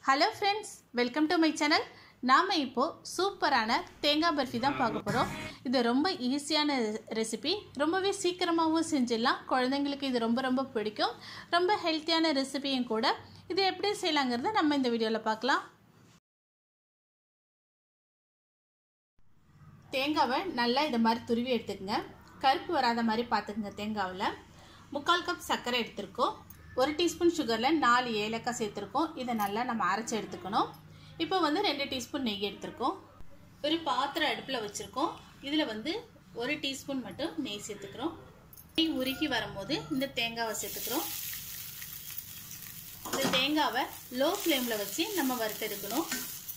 hello friends welcome to my channel நாம் இப்போது சூப்பரான தேங்காய் பர்ஃபி தான் பார்க்க போகிறோம் இது ரொம்ப ஈஸியான ரெசிபி ரொம்பவே சீக்கிரமாகவும் செஞ்சிடலாம் குழந்தைங்களுக்கு இது ரொம்ப ரொம்ப பிடிக்கும் ரொம்ப ஹெல்த்தியான ரெசிபியும் கூட இது எப்படி செய்யலாங்கிறத நம்ம இந்த வீடியோவில் பார்க்கலாம் தேங்காவை நல்லா இதை மாதிரி துருவி எடுத்துக்கங்க கருப்பு வராத மாதிரி பார்த்துக்குங்க தேங்காவில் முக்கால் கப் சர்க்கரை எடுத்திருக்கோம் ஒரு டீஸ்பூன் சுகரில் நாலு ஏலக்காய் சேர்த்துருக்கோம் இதை நல்லா நம்ம அரைச்சி எடுத்துக்கணும் இப்போ வந்து ரெண்டு டீஸ்பூன் நெய் எடுத்திருக்கோம் ஒரு பாத்திரம் அடுப்பில் வச்சுருக்கோம் இதில் வந்து ஒரு டீஸ்பூன் மட்டும் நெய் சேர்த்துக்கிறோம் நெய் உருகி வரும்போது இந்த தேங்காவை சேர்த்துக்கிறோம் இந்த தேங்காவை லோ ஃப்ளேமில் வச்சு நம்ம வறுத்தெடுக்கணும்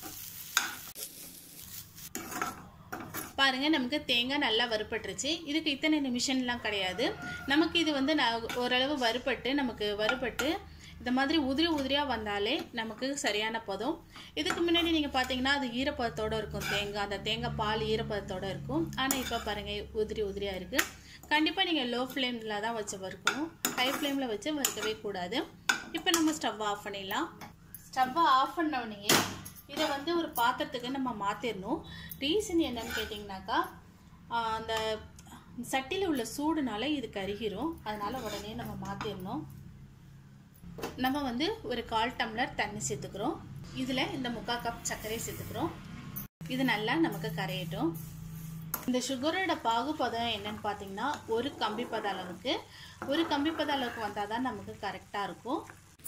பாருங்க நமக்கு தேங்காய் நல்லா வறுபட்டுருச்சு இதுக்கு இத்தனை நிமிஷம்லாம் கிடையாது நமக்கு இது வந்து நான் ஓரளவு வறுபட்டு நமக்கு வறுபட்டு இந்த மாதிரி உதிரி உதிரியாக வந்தாலே நமக்கு சரியான பதம் இதுக்கு முன்னாடி நீங்கள் பார்த்தீங்கன்னா அது ஈரப்பதத்தோடு இருக்கும் தேங்காய் அந்த தேங்காய் பால் ஈரப்பதத்தோடு இருக்கும் ஆனால் இப்போ பாருங்கள் உதிரி உதிரியாக இருக்குது கண்டிப்பாக நீங்கள் லோ ஃப்ளேமில் தான் வச்சு வறுக்கணும் ஹை ஃப்ளேமில் வச்சு வறுக்கவே கூடாது இப்போ நம்ம ஸ்டவ் ஆஃப் பண்ணிடலாம் ஸ்டவ்வை ஆஃப் பண்ண இதை வந்து ஒரு பாத்திரத்துக்கு நம்ம மாற்றிடணும் ரீசன் என்னன்னு கேட்டிங்கனாக்கா அந்த சட்டியில் உள்ள சூடுனால இது கருகிரும் அதனால் உடனே நம்ம மாற்றிடணும் நம்ம வந்து ஒரு கால் டம்ளர் தண்ணி சேர்த்துக்கிறோம் இதில் இந்த முக்கால் கப் சர்க்கரையை சேர்த்துக்கிறோம் இது நல்லா நமக்கு கரையட்டும் இந்த சுகரோட பாகுபதம் என்னன்னு பார்த்தீங்கன்னா ஒரு கம்பி பத அளவுக்கு ஒரு கம்பி பத அளவுக்கு வந்தால் தான் நமக்கு கரெக்டாக இருக்கும்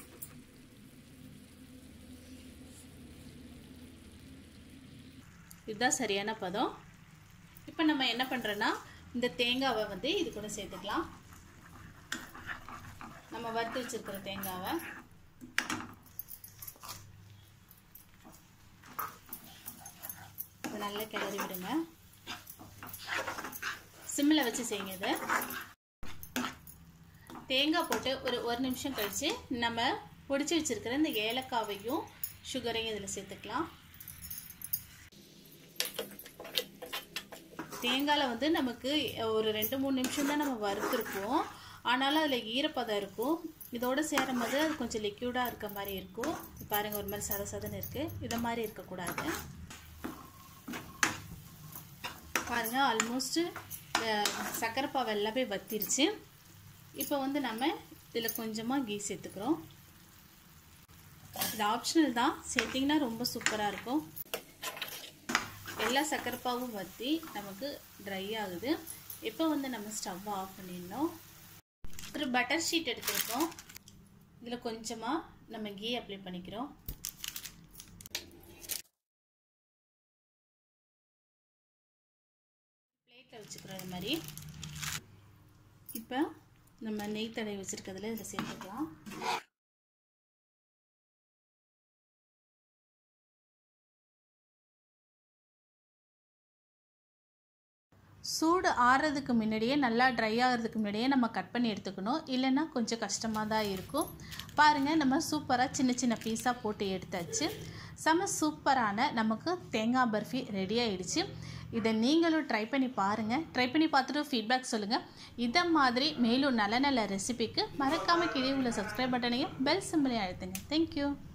இதுதான் சரியான பதம் இப்போ நம்ம என்ன பண்ணுறோன்னா இந்த தேங்காவை வந்து இது கூட சேர்த்துக்கலாம் நம்ம வறுத்து வச்சுருக்கிற தேங்காவை இது நல்லா கிளறி விடுங்க சிம்மில் வச்சு செய்யுங்க இதை தேங்காய் போட்டு ஒரு ஒரு நிமிஷம் கழித்து நம்ம பொடிச்சு வச்சுருக்கிற இந்த ஏலக்காவையும் சுகரையும் இதில் சேர்த்துக்கலாம் தேங்காயில் வந்து நமக்கு ஒரு ரெண்டு மூணு நிமிஷம் தான் நம்ம வறுத்துருப்போம் ஆனாலும் அதில் ஈரப்பதம் இருக்கும் இதோடு சேரும் போது அது கொஞ்சம் லிக்யூடாக இருக்க மாதிரி இருக்கும் பாருங்கள் ஒரு மாதிரி சத சதன்னு இருக்குது இதை மாதிரி இருக்கக்கூடாது பாருங்கள் ஆல்மோஸ்ட்டு சர்க்கரை பாவை எல்லாமே வத்திருச்சு இப்போ வந்து நம்ம இதில் கொஞ்சமாக கீ சேர்த்துக்கிறோம் இது ஆப்ஷனல் தான் சேர்த்திங்கன்னா ரொம்ப சூப்பராக இருக்கும் எல்லா சக்கரைப்பாவும் வற்றி நமக்கு ட்ரை ஆகுது இப்போ வந்து நம்ம ஸ்டவ்வை ஆஃப் பண்ணிடணும் ஒரு பட்டர் ஷீட் எடுத்துருக்கோம் இதில் கொஞ்சமாக நம்ம கீ அப்ளை பண்ணிக்கிறோம் பிளேட்டில் வச்சுக்கிறோம் இது மாதிரி இப்போ நம்ம நெய் தடவை வச்சுருக்கிறதுல இதில் சேர்த்துக்கலாம் சூடு ஆறுறதுக்கு முன்னாடியே நல்லா ட்ரை ஆகிறதுக்கு முன்னாடியே நம்ம கட் பண்ணி எடுத்துக்கணும் இல்லைன்னா கொஞ்சம் கஷ்டமாக தான் இருக்கும் பாருங்கள் நம்ம சூப்பராக சின்ன சின்ன பீஸாக போட்டு எடுத்தாச்சு செம சூப்பரான நமக்கு தேங்காய் பர்ஃபி ரெடி ஆகிடுச்சு இதை நீங்களும் ட்ரை பண்ணி பாருங்கள் ட்ரை பண்ணி பார்த்துட்டு ஃபீட்பேக் சொல்லுங்கள் இதை மாதிரி மேலும் நல்ல நல்ல ரெசிபிக்கு மறக்காமல் கீழே உள்ள சப்ஸ்கிரைப் பட்டனையும் பெல் சிம்பிளையும் அழுத்துங்க தேங்க்யூ